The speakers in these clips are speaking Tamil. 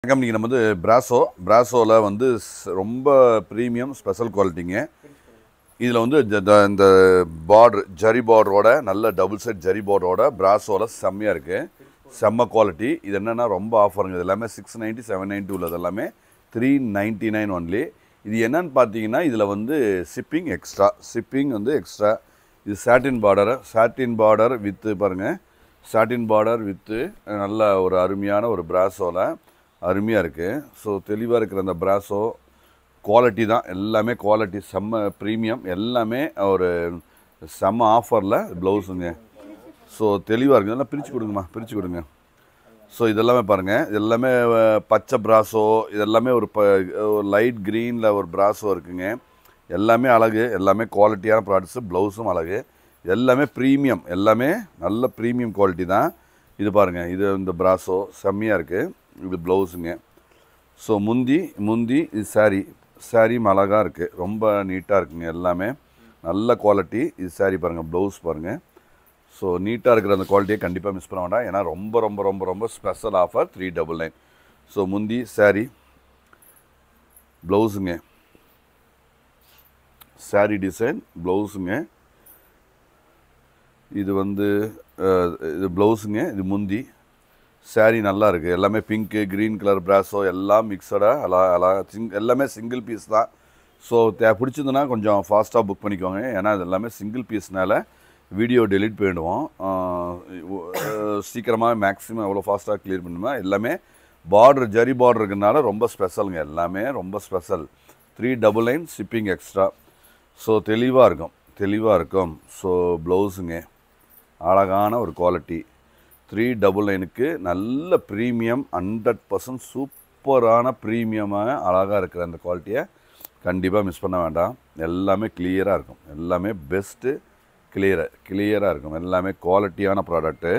வணக்கம் நீங்கள் நம்ம வந்து பிராசோ பிராசோவில் வந்து ஸ்- ரொம்ப ப்ரீமியம் ஸ்பெஷல் குவாலிட்டிங்க இதில் வந்து இந்த- இந்த- இந்த பார்டர் ஜரி பார்டரோட நல்ல டபுள் செட் ஜரி பார்டரோட பிராசோவில் செம்மையாக இருக்குது செம்ம குவாலிட்டி இது என்னென்னா ரொம்ப ஆஃபருங்க இது எல்லாமே சிக்ஸ் நைன்ட்டி செவன் நைன்ட்டி உள்ளது எல்லாமே த்ரீ நைன்ட்டி நைன் ஒன்லி இது என்னன்னு பார்த்தீங்கன்னா இதில் வந்து ஷிப்பிங் எக்ஸ்ட்ரா ஷிப்பிங் வந்து எக்ஸ்ட்ரா இது சாட்டின் பார்டர் சாட்டின் பார்டர் வித்து பாருங்கள் சாட்டின் பார்டர் வித்து நல்ல ஒரு அருமையான ஒரு பிராசோவில் அருமையாக இருக்குது ஸோ தெளிவாக இருக்கிற அந்த பிராசோ குவாலிட்டி தான் எல்லாமே குவாலிட்டி செம்ம ப்ரீமியம் எல்லாமே ஒரு செம்ம ஆஃபரில் ப்ளவுஸுங்க ஸோ தெளிவாக இருக்குது இதெல்லாம் பிரித்து கொடுங்கம்மா பிரித்து கொடுங்க ஸோ இதெல்லாமே பாருங்கள் இது எல்லாமே அஹ், பச்சை பிராசோ இதெல்லாமே ஒரு ப ஒரு லைட் க்ரீனில் ஒரு பிராசோ இருக்குங்க எல்லாமே அழகு எல்லாமே குவாலிட்டியான ப்ராடக்ட்ஸு ப்ளவுஸும் அழகு எல்லாமே ப்ரீமியம் எல்லாமே நல்ல ப்ரீமியம் குவாலிட்டி தான் இது பாருங்கள் இது இந்த பிராசோ செம்மையாக இருக்குது இது ப்ளவுஸுங்க ஸோ முந்தி முந்தி இது saree சாரியும் அழகாக இருக்குது ரொம்ப நீட்டாக இருக்குங்க எல்லாமே நல்ல குவாலிட்டி இது saree பாருங்கள் ப்ளவுஸ் பாருங்கள் ஸோ நீட்டாக இருக்கிற அந்த குவாலிட்டியை கண்டிப்பாக மிஸ் பண்ண வேண்டாம் ஏன்னா ரொம்ப ரொம்ப ரொம்ப ரொம்ப special offer three double nine so முந்தி saree ப்ளவுஸுங்க saree டிசைன் ப்ளவுஸுங்க இது வந்து அஹ், இது ப்ளவுஸுங்க இது முந்தி saree நல்லா இருக்குது எல்லாமே பிங்க்கு க்ரீன் கலர் பிராஸோ எல்லாம் மிக்சடாக அலா அலா சிங் எல்லாமே சிங்கிள் பீஸ் தான் ஸோ தே பிடிச்சிருந்துன்னா கொஞ்சம் ஃபாஸ்ட்டாக புக் பண்ணிக்கோங்க ஏன்னா இது எல்லாமே சிங்கிள் பீஸ்னால வீடியோ டெலிட் பண்ணிடுவோம் சீக்கிரமாக மேக்ஸிமம் எவ்வளோ ஃபாஸ்ட்டாக க்ளியர் பண்ணுமா எல்லாமே பார்டர் ஜரி பார்டர் இருக்கிறனால ரொம்ப ஸ்பெஷலுங்க எல்லாமே ரொம்ப special three double nine shipping extra so தெளிவாக இருக்கும் தெளிவாக இருக்கும் ஸோ ப்ளவுஸுங்க அழகான ஒரு குவாலிட்டி த்ரீ டபுள் நைனுக்கு நல்ல ப்ரீமியம் ஹண்ட்ரட் பர்சன்ட் சூப்பரான ப்ரீமியமாக அழகாக இருக்கிற அந்த குவாலிட்டியை கண்டிப்பாக மிஸ் பண்ண வேண்டாம் எல்லாமே கிளியராக இருக்கும் எல்லாமே பெஸ்ட்டு கிளியராக கிளியராக இருக்கும் எல்லாமே குவாலிட்டியான ப்ராடக்ட்டு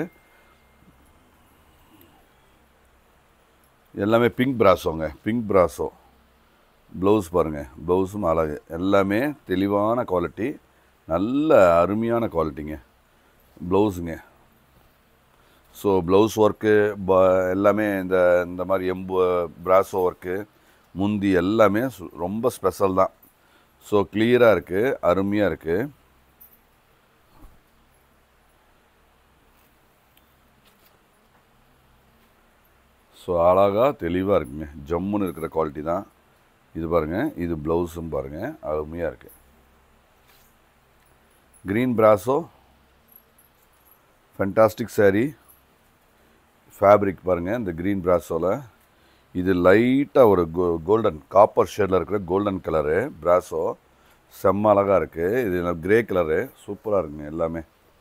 எல்லாமே பிங்க் பிராஸோங்க பிங்க் பிராஸோ ப்ளவுஸ் பாருங்கள் ப்ளவுஸும் அழகு எல்லாமே தெளிவான குவாலிட்டி நல்ல அருமையான குவாலிட்டிங்க ப்ளவுஸுங்க ஸோ ப்ளவுஸ் ஒர்க்கு ப எல்லாமே இந்த இந்த மாதிரி எம்பு பிராஸோ ஒர்க்கு முந்தி எல்லாமே சு- ரொம்ப ஸ்பெஷல் தான் ஸோ கிளியராக இருக்குது அருமையாக இருக்குது ஸோ அழகாக தெளிவாக இருக்குங்க ஜம்முன்னு இருக்கிற குவாலிட்டி தான் இது பாருங்கள் இது ப்ளவுஸும் பாருங்கள் அருமையாக இருக்குது green brasso fantastic saree fabric பாருங்கள் இந்த க்ரீன் பிராஸோவில் இது லைட்டாக ஒரு கோ கோல்டன் காப்பர் ஷேடில் இருக்கிற கோல்டன் கலரு பிராஸோ செம்ம அழகாக இருக்குது இது கிரே கலரு சூப்பராக இருக்குங்க எல்லாமே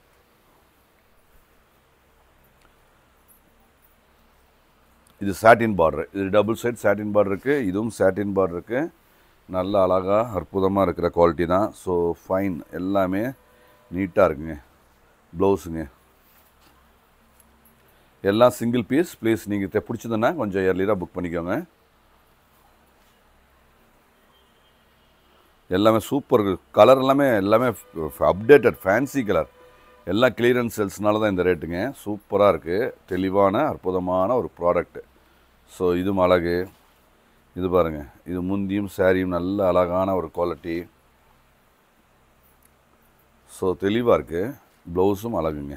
இது சாட்டின் பார்டர் இது டபுள் சைட் சாட்டின் பார்டர் இருக்குது இதுவும் சாட்டின் பார்டர் இருக்குது நல்ல அழகாக அற்புதமாக இருக்கிற குவாலிட்டி தான் ஸோ ஃபைன் எல்லாமே நீட்டாக இருக்குங்க ப்ளவுஸுங்க எல்லாம் சிங்கிள் பீஸ் ப்ளீஸ் நீங்கள் பிடிச்சதுன்னா கொஞ்சம் இயர்லியாக புக் பண்ணிக்கோங்க எல்லாமே சூப்பர் கலர் எல்லாமே எல்லாமே அப்டேட்டட் ஃபேன்சி கலர் எல்லாம் கிளியரன்ஸ் சேல்ஸ்னால தான் இந்த ரேட்டுங்க சூப்பராக இருக்குது தெளிவான அற்புதமான ஒரு ப்ராடக்ட் ஸோ இதுவும் அழகு இது பாருங்கள் இது முந்தியும் சாரியும் நல்ல அழகான ஒரு குவாலிட்டி ஸோ தெளிவாக இருக்குது ப்ளவுஸும் அழகுங்க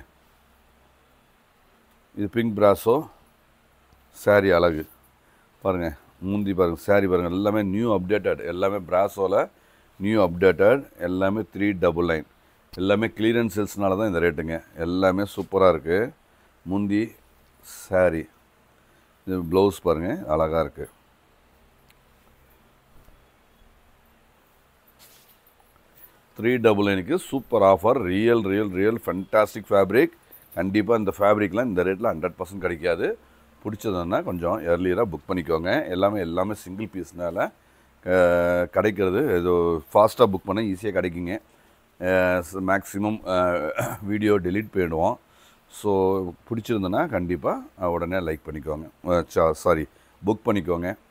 இது பிங்க் பிராஸோ saree அழகு பாருங்கள் முந்தி பாருங்கள் saree பாருங்கள் எல்லாமே நியூ அப்டேட்டட் எல்லாமே பிராஸோவில் நியூ அப்டேட்டட் எல்லாமே த்ரீ டபுள் நைன் எல்லாமே கிளியரன்ஸ் சேல்ஸ்னால தான் இந்த ரேட்டுங்க எல்லாமே சூப்பராக இருக்குது முந்தி saree இது ப்ளவுஸ் பாருங்கள் அழகாக இருக்குது த்ரீ டபுள் நைனுக்கு super offer real real real fantastic fabric கண்டிப்பாக இந்த ஃபேப்ரிக்லாம் இந்த ரேட்டில் ஹண்ட்ரட் பர்சன்ட் கிடைக்காது பிடிச்சதுன்னா கொஞ்சம் earlier-ஆ புக் பண்ணிக்கோங்க எல்லாமே எல்லாமே சிங்கிள் பீஸ்னால கிடைக்கிறது ஏதோ ஃபாஸ்ட்டாக புக் பண்ண ஈஸியாக கிடைக்குங்க மேக்ஸிமம் வீடியோ delete பண்ணிடுவோம் ஸோ பிடிச்சிருந்தனா கண்டிப்பாக உடனே லைக் பண்ணிக்கோங்க சாரி புக் பண்ணிக்கோங்க